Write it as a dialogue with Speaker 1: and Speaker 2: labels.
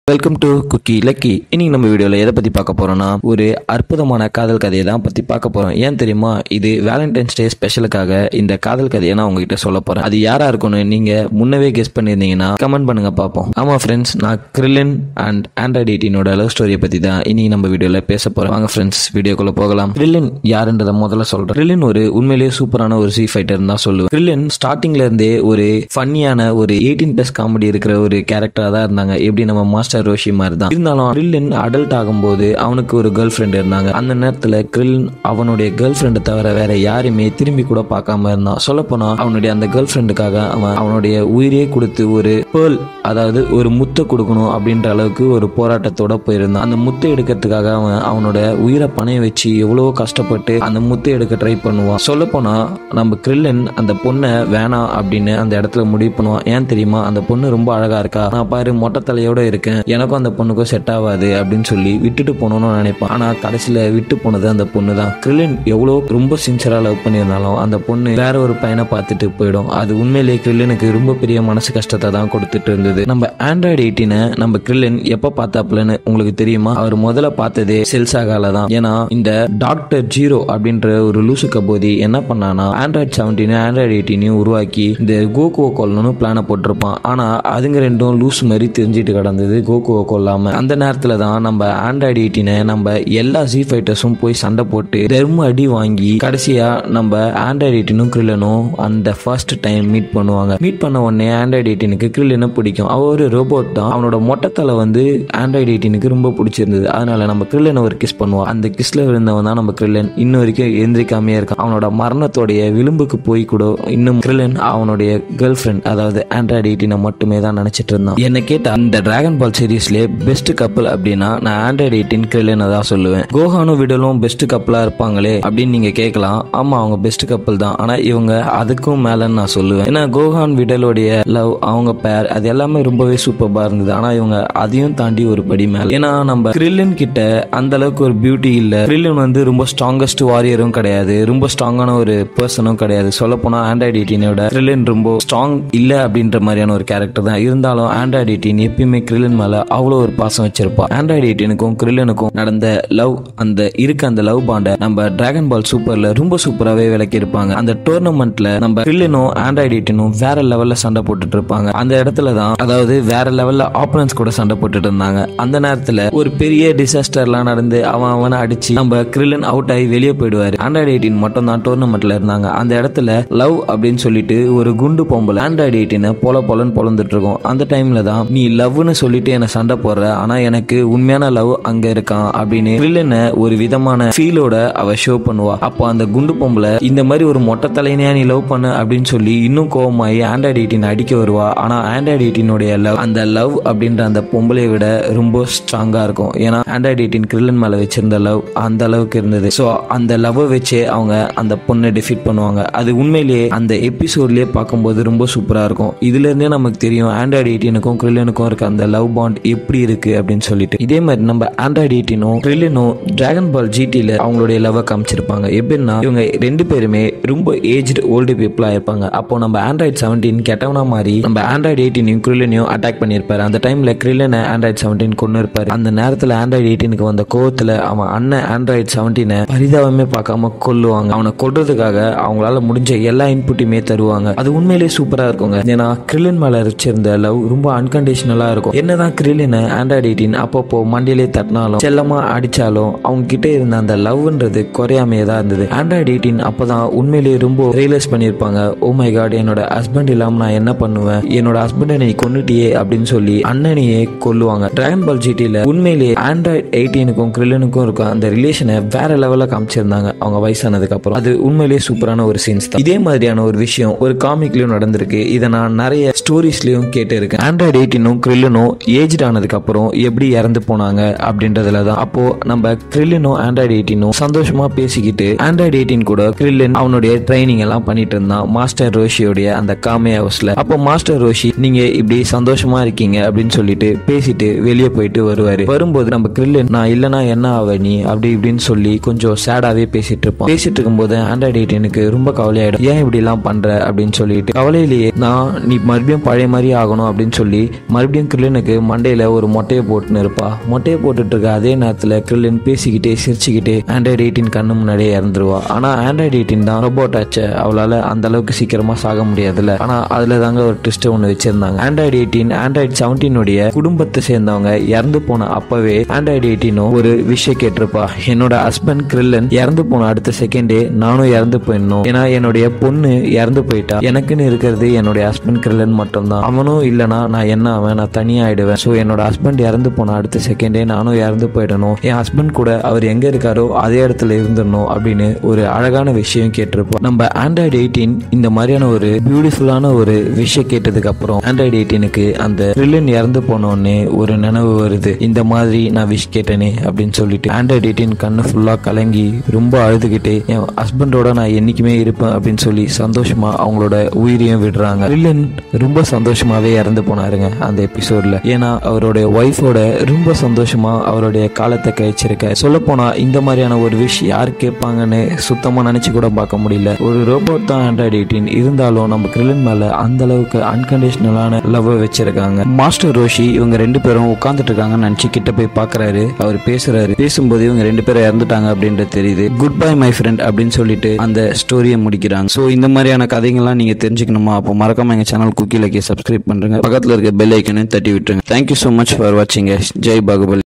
Speaker 1: welcome to cookie lucky இன்னைக்கு நம்ம வீடியோவில் எதை பற்றி பார்க்க போறோம்னா ஒரு அற்புதமான காதல் கதையை தான் பற்றி பார்க்க போறோம் ஏன் தெரியுமா இது வேலண்டைன்ஸ் டே ஸ்பெஷலுக்காக இந்த காதல் கதையை நான் உங்ககிட்ட சொல்ல போறேன் அது யாரா இருக்கும்னு நீங்க முன்னவே கெஸ் பண்ணியிருந்தீங்கன்னா கமெண்ட் பண்ணுங்க பார்ப்போம் ஆமா ஃப்ரெண்ட்ஸ் நான் கிரிலின் அண்ட் ஆண்ட்ராய்ட் எயிட்டீனோட லவ் ஸ்டோரியை பற்றி தான் இன்னைக்கு நம்ம வீடியோவில் பேச போறோம் வாங்க ஃப்ரெண்ட்ஸ் வீடியோக்குள்ள போகலாம் கிரிலின் யாருன்றதை முதல்ல சொல்றேன் கிரிலின் ஒரு உண்மையிலேயே சூப்பரான ஒரு சி ஃபைட்டர் தான் சொல்லுவேன் கிரிலின் ஸ்டார்டிங்ல இருந்தே ஒரு ஃபன்னியான ஒரு எயிட்டீன் பிளஸ் காமெடி இருக்கிற ஒரு கேரக்டரா தான் இருந்தாங்க எப்படி நம்ம மாஸ்டர் ரோஷி மாதிரி தான் இருந்தாலும் கிரில்லின் அடல்ட் ஆகும்போது அவனுக்கு ஒரு கேர்ள் ஃப்ரெண்ட் இருந்தாங்க அந்த நேரத்துல கிரில்லின் அவனுடைய கேர்ள் ஃப்ரெண்டை தவிர வேற யாருமே திரும்பி கூட பார்க்காம இருந்தான் சொல்ல போனா அவனுடைய அந்த கேர்ள் ஃப்ரெண்டுக்காக அவன் அவனுடைய உயிரே கொடுத்து ஒரு பேர்ல் அதாவது ஒரு முத்தை கொடுக்கணும் அப்படின்ற அளவுக்கு ஒரு போராட்டத்தோட போயிருந்தான் அந்த முத்தை எடுக்கிறதுக்காக அவன் அவனோட உயிரை பணைய வச்சு எவ்வளவோ கஷ்டப்பட்டு அந்த முத்தை எடுக்க ட்ரை பண்ணுவான் சொல்ல போனா நம்ம கிரில்லன் அந்த பொண்ணை வேணாம் அப்படின்னு அந்த இடத்துல முடிவு பண்ணுவான் ஏன் தெரியுமா அந்த பொண்ணு ரொம்ப அழகா இருக்கா நான் பாரு மொட்டை தலையோட இருக்கேன் எனக்கும் அந்த பொண்ணுக்கும் செட் ஆகாது அப்படின்னு சொல்லி விட்டுட்டு போகணும்னு நினைப்பான் ஆனா கடைசியில விட்டு போனது அந்த பொண்ணு தான் கிரில்லன் எவ்வளோ ரொம்ப சின்சரா லவ் பண்ணியிருந்தாலும் அந்த பொண்ணு வேற ஒரு பையனை பார்த்துட்டு போயிடும் அது உண்மையிலேயே கிரில்லனுக்கு ரொம்ப பெரிய மனசு கஷ்டத்தை தான் கொடுத்துட்டு இருந்தது நம்ம ஆண்ட்ராய்டு எயிட்டினை நம்ம கிரில்லன் எப்ப பார்த்தாப்புலன்னு உங்களுக்கு தெரியுமா அவர் முதல்ல பார்த்ததே செல்சாகால தான் ஏன்னா இந்த டாக்டர் ஜீரோ அப்படின்ற ஒரு லூசு கபோதி என்ன பண்ணானா ஆண்ட்ராய்ட் செவன்டீன் ஆண்ட்ராய்டு எயிட்டீனையும் உருவாக்கி இந்த கோகுவை கொல்லணும்னு பிளானை போட்டிருப்பான் ஆனா அதுங்க ரெண்டும் லூஸ் மாதிரி தெரிஞ்சிட்டு கிடந்தது கோகுவை கொல்லாம அந்த நேரத்துல தான் நம்ம ஆண்ட்ராய்டு எயிட்டீனை நம்ம எல்லா ஜி ஃபைட்டர்ஸும் போய் சண்டை போட்டு தர்ம அடி வாங்கி கடைசியா நம்ம ஆண்ட்ராய்டு எயிட்டீனும் கிரில்லனும் அந்த ஃபர்ஸ்ட் டைம் மீட் பண்ணுவாங்க மீட் பண்ண உடனே ஆண்ட்ராய்டு எயிட்டீனுக்கு கிரில்லனை பிடிக்கும் அவ ஒரு ரோபோட் தான் அவனோட மொட்டத்தலை வந்து ஆண்ட்ராய்டு எயிட்டீனுக்கு ரொம்ப பிடிச்சிருந்தது அதனால நம்ம கிரில்லனை ஒரு கிஸ் பண்ணுவான் அந்த கிஸ்ல விழுந்தவன் தான் நம்ம கிரில்லன் இன்ன வரைக்கும் எந்திரிக்காமே இருக்கான் அவனோட மரணத்தோடைய விளிம்புக்கு போய் கூட இன்னும் கிரில்லன் அவனுடைய கேர்ள் ஃப்ரெண்ட் அதாவது ஆண்ட்ராய்டு எயிட்டீனை மட்டுமே தான் நினைச்சிட்டு இருந்தான் என்ன கேட்டா அந்த டிராகன் பால் சீரீஸ்ல பெஸ்ட் கப்பல் அப்படின்னா நான் ஆண்ட்ராய்டு எயிட்டீன் கிரில்லனை தான் சொல்லுவேன் கோஹானும் விடலும் பெஸ்ட் கப்பலா இருப்பாங்களே அப்படின்னு நீங்க கேட்கலாம் ஆமா அவங்க பெஸ்ட் கப்பல் தான் ஆனா இவங்க அதுக்கும் மேலன்னு நான் சொல்லுவேன் ஏன்னா கோஹான் விடலுடைய லவ் அவங்க பேர் அது எல்லாமே ரொம்பவே சூப்பர்பா இருந்தது ஆனா இவங்க அதையும் தாண்டி ஒரு படி மேல ஏன்னா நம்ம கிரில்லன் கிட்ட அந்த அளவுக்கு ஒரு பியூட்டி இல்ல கிரில்லன் வந்து ரொம்ப ஸ்ட்ராங்கஸ்ட் வாரியரும் கிடையாது ரொம்ப ஸ்ட்ராங்கான ஒரு பர்சனும் கிடையாது சொல்ல போனா ஆண்ட்ராய்டு எயிட்டீனோட கிரில்லன் ரொம்ப ஸ்ட்ராங் இல்ல அப்படின்ற மாதிரியான ஒரு கேரக்டர் தான் இருந்தாலும் ஆண்ட்ராய்டு எயிட்டீன் எப்பயுமே கிரில்லன் மேல அவ்வளவு ஒரு பாசம் வச்சிருப்பா ஆண்ட்ராய்டு எயிட்டீனுக்கும் கிரில்லனுக்கும் நடந்த லவ் அந்த இருக்க அந்த லவ் பாண்ட நம்ம டிராகன் பால் சூப்பர்ல ரொம்ப சூப்பராகவே விளக்கி இருப்பாங்க அந்த டோர்னமெண்ட்ல நம்ம கிரில்லனும் ஆண்ட்ராய்டு எயிட்டீனும் வேற லெவல்ல சண்டை போட்டுட்டு இருப்பாங்க அந்த இடத்துல தான் அதாவது வேற லெவல்ல ஆப்பனன்ஸ் கூட சண்டை போட்டுட்டு இருந்தாங்க அந்த நேரத்துல ஒரு பெரிய டிசாஸ்டர்லாம் நடந்து அவன் அவனை அடிச்சு நம்ம கிரில்லன் அவுட் ஆகி வெளியே போயிடுவாரு ஆண்ட்ராய்டு எயிட்டீன் மட்டும் தான் டோர்னமெண்ட்ல இருந்தாங்க அந்த இடத்துல லவ் அப்படின்னு சொல்லிட்டு ஒரு குண்டு பொம்பளை ஆண்ட்ராய்டு எயிட்டீனை போல போலன்னு பொழந்துட்டு இருக்கும் அந்த டைம்ல தான் நீ லவ்னு சொல்லிட்டு என்ன சண்டை போடுற ஆனா எனக்கு உண்மையான லவ் அங்க இருக்கான் அப்படின்னு வில்லனை ஒரு விதமான ஃபீலோட அவ ஷோ பண்ணுவா அப்போ அந்த குண்டு பொம்பளை இந்த மாதிரி ஒரு மொட்டை தலைனையா நீ லவ் பண்ண அப்படின்னு சொல்லி இன்னும் கோவமாயி ஆண்ட்ராய்டு எயிட்டீன் அடிக்க வருவா ஆனா ஆண்ட்ராய்டு எயிட்டீனுடைய லவ் அந்த லவ் அப்படின்ற அந்த பொம்பளையை விட ரொம்ப ஸ்ட்ராங்கா இருக்கும் ஏன்னா ஆண்ட்ராய்டு எயிட்டீன் கிரில்லன் மேல வச்சிருந்த லவ் அந்த அளவுக்கு இருந்தது ஸோ அந்த லவ்வை வச்சே அவங்க அந்த பொண்ணை டிஃபீட் பண்ணுவாங்க அது உண்மையிலேயே அந்த எபிசோட்லயே பார்க்கும்போது ரொம்ப சூப்பரா இருக்கும் இதுல இருந்தே நமக்கு தெரியும் ஆண்ட்ராய்டு எயிட்டீனுக்கும் கிரில்லனுக்கும் இருக்க அந்த லவ் பாண்ட் எப்படி இருக்கு அப்படின்னு சொல்லிட்டு இதே மாதிரி நம்ம ஆண்ட்ராய்டு எயிட்டீனும் கிரில்லனும் டிராகன் பால் ஜிடில அவங்களுடைய லவ்வை காமிச்சிருப்பாங்க எப்படின்னா இவங்க ரெண்டு பேருமே ரொம்ப ஏஜ்டு ஓல்டு பீப்புளா இருப்பாங்க அப்போ நம்ம ஆண்ட்ராய்டு செவன்டீன் கெட்டவனா மாதிரி நம்ம ஆண்ட்ராய்டு எயிட்டீனையும் கிரில்லனையும் அட்டாக் பண்ணியிருப்பாரு அந்த டைம்ல கிரில்லனை ஆண்ட்ராய்டு செவன்டீன் கொண்டு இருப்பாரு அந்த நேரத்துல ஆண்ட்ராய்டு எயிட்டீனுக்கு வந்த கோவத்துல அவன் அண்ணன் ஆண்ட்ராய்டு செவன்டீனை பரிதாபமே பார்க்காம கொல்லுவாங்க அவனை கொல்றதுக்காக அவங்களால முடிஞ்ச எல்லா இன்புட்டையுமே தருவாங்க அது உண்மையிலேயே சூப்பரா இருக்குங்க ஏன்னா கிரில்லன் மேல வச்சிருந்த லவ் ரொம்ப அன்கண்டிஷனலா இருக்கும் என்னதான் கிரில்லனை ஆண்ட்ராய்டு எயிட்டீன் அப்பப்போ மண்டியிலே தட்டினாலும் செல்லமா அடிச்சாலும் அவங்க கிட்ட இருந்த அந்த லவ்ன்றது குறையாமையே தான் இருந்தது ஆண்ட்ராய்டு எயிட்டீன் அப்பதான் உண்மையிலேயே ரொம்ப ரியலைஸ் பண்ணியிருப்பாங்க ஓ மை காட் என்னோட ஹஸ்பண்ட் இல்லாம நான் என்ன பண்ணுவேன் என்னோட ஹஸ்பண்டை நீ கொன்னுட்டியே அப்படின்னு சொல்லி அண்ணனையே கொல்லுவாங்க டிராகன் பால் ஜிடில உண்மையிலேயே ஆண்ட்ராய்டு எயிட்டீனுக்கும் கிரில்லனுக்கும் இருக்கும் அந்த ரிலேஷனை வேற லெவல்ல காமிச்சிருந்தாங்க அவங்க வயசானதுக்கு அப்புறம் அது உண்மையிலேயே சூப்பரான ஒரு சீன்ஸ் தான் இதே மாதிரியான ஒரு விஷயம் ஒரு காமிக்லயும் நடந்திருக்கு இதை நான் நிறைய ஸ்டோரிஸ்லயும் கேட்டு இருக்கேன் ஆண்ட்ராய்டு எயிட்டீனும் கிரில்லனும் ஏஜ்ட் ஆனதுக்கு அப்புறம் எப்படி இறந்து போனாங்க அப்படின்றதுல தான் அப்போ நம்ம கிரில்லனும் ஆண்ட்ராய்டு எயிட்டீனும் சந்தோஷமா பேசிக்கிட்டு ஆண்ட்ராய்டு எயிட்டீன் கூட கிரில்லன் அவனுடைய ட்ரைனிங் எல்லாம் பண்ணிட்டு இருந்தான் மாஸ்டர் ரோஷியோடைய அந்த காமே ஹவுஸ்ல அப்போ மாஸ்டர் ரோஷி நீங்க இப்படி சந்தோஷமா இருக்கீங்க அப்படின்னு சொல்லிட்டு பேசிட்டு வெளியே போயிட்டு வருவாரு வரும்போது நம்ம கிரில்லன் நான் இல்லனா என்ன ஆவ நீ அப்படி இப்படின்னு சொல்லி கொஞ்சம் சேடாவே பேசிட்டு இருப்பான் பேசிட்டு இருக்கும்போது ஆண்ட்ராய்டு எயிட்டீனுக்கு ரொம்ப கவலையாயிடும் ஏன் இப்படி எல்லாம் பண்ற அப்படின்னு சொல்லிட்டு கவலையிலேயே நான் நீ மறுபடியும் பழைய மாதிரி ஆகணும் அப்படின்னு சொல்லி மறுபடியும் கிரில்லனுக்கு மன மண்டையில ஒரு மொட்டையை போட்டுன்னு இருப்பா மொட்டையை போட்டுட்டு இருக்க அதே நேரத்துல கிரில்லின் பேசிக்கிட்டே சிரிச்சுக்கிட்டே ஆண்ட்ராய்டு எயிட்டின் கண்ணு முன்னாடியே இறந்துருவா ஆனா ஆண்ட்ராய்டு எயிட்டின் தான் ரோபோட் ஆச்சு அவளால அந்த அளவுக்கு சீக்கிரமா சாக முடியாதுல்ல ஆனா அதுல தாங்க ஒரு ட்விஸ்ட் ஒன்று வச்சிருந்தாங்க ஆண்ட்ராய்டு எயிட்டீன் ஆண்ட்ராய்டு செவன்டீனுடைய குடும்பத்தை சேர்ந்தவங்க இறந்து போன அப்பவே ஆண்ட்ராய்டு எயிட்டீனும் ஒரு விஷயம் கேட்டிருப்பா என்னோட ஹஸ்பண்ட் கிரில்லன் இறந்து போன அடுத்த செகண்டே நானும் இறந்து போயிடணும் ஏன்னா என்னுடைய பொண்ணு இறந்து போயிட்டா எனக்குன்னு இருக்கிறது என்னுடைய ஹஸ்பண்ட் கிரில்லன் மட்டும்தான் அவனும் இல்லைனா நான் என்ன அவன் நான் தனியா ஆயிடுவேன் ஸோ என்னோட ஹஸ்பண்ட் இறந்து போன அடுத்த செகண்டே நானும் இறந்து போயிடணும் என் ஹஸ்பண்ட் கூட அவர் எங்க இருக்காரோ அதே இடத்துல இருந்துடணும் அப்படின்னு ஒரு அழகான விஷயம் கேட்டிருப்போம் நம்ம ஆண்ட்ராய்டு எயிட்டீன் இந்த மாதிரியான ஒரு பியூட்டிஃபுல்லான ஒரு விஷயம் கேட்டதுக்கு அப்புறம் ஆண்ட்ராய்டு எயிட்டீனுக்கு அந்த கிரில்லன் இறந்து போனோடனே ஒரு நினைவு வருது இந்த மாதிரி நான் விஷ் கேட்டேனே அப்படின்னு சொல்லிட்டு ஆண்ட்ராய்டு எயிட்டீன் கண்ணு ஃபுல்லா கலங்கி ரொம்ப அழுதுகிட்டே என் ஹஸ்பண்டோட நான் என்னைக்குமே இருப்பேன் அப்படின்னு சொல்லி சந்தோஷமா அவங்களோட உயிரையும் விடுறாங்க வில்லன் ரொம்ப சந்தோஷமாவே இறந்து போனாருங்க அந்த எபிசோட்ல ஏன்னா அவருடைய ஒய்ஃபோட ரொம்ப சந்தோஷமா அவருடைய காலத்தை கழிச்சிருக்க சொல்ல போனா இந்த மாதிரியான ஒரு விஷ் யார் கேட்பாங்கன்னு சுத்தமா நினைச்சு கூட பார்க்க முடியல ஒரு ரோபோட் தான் ஆண்ட்ராய்டு எயிட்டீன் இருந்தாலும் நம்ம கிரிலன் மேல அந்த அளவுக்கு அன்கண்டிஷனலான லவ் வச்சிருக்காங்க மாஸ்டர் ரோஷி இவங்க ரெண்டு பேரும் உட்கார்ந்துட்டு இருக்காங்கன்னு நினைச்சு கிட்ட போய் பாக்குறாரு அவர் பேசுறாரு பேசும்போது இவங்க ரெண்டு பேரும் இறந்துட்டாங்க அப்படின்றது தெரியுது குட் பை மை ஃப்ரெண்ட் அப்படின்னு சொல்லிட்டு அந்த ஸ்டோரியை முடிக்கிறாங்க ஸோ இந்த மாதிரியான கதைகள்லாம் நீங்க தெரிஞ்சுக்கணுமா அப்போ மறக்காம எங்க சேனல் குக்கி லக்கி சப்ஸ்கிரைப் பண்றேங்க பக்கத்துல இருக்க பெல் ஐக்கனை தட்டி விட்டுருங்க தேங்க்யூ ஸோ மச் ஃபார் வாட்சிங் ஜெய் பாகுபலி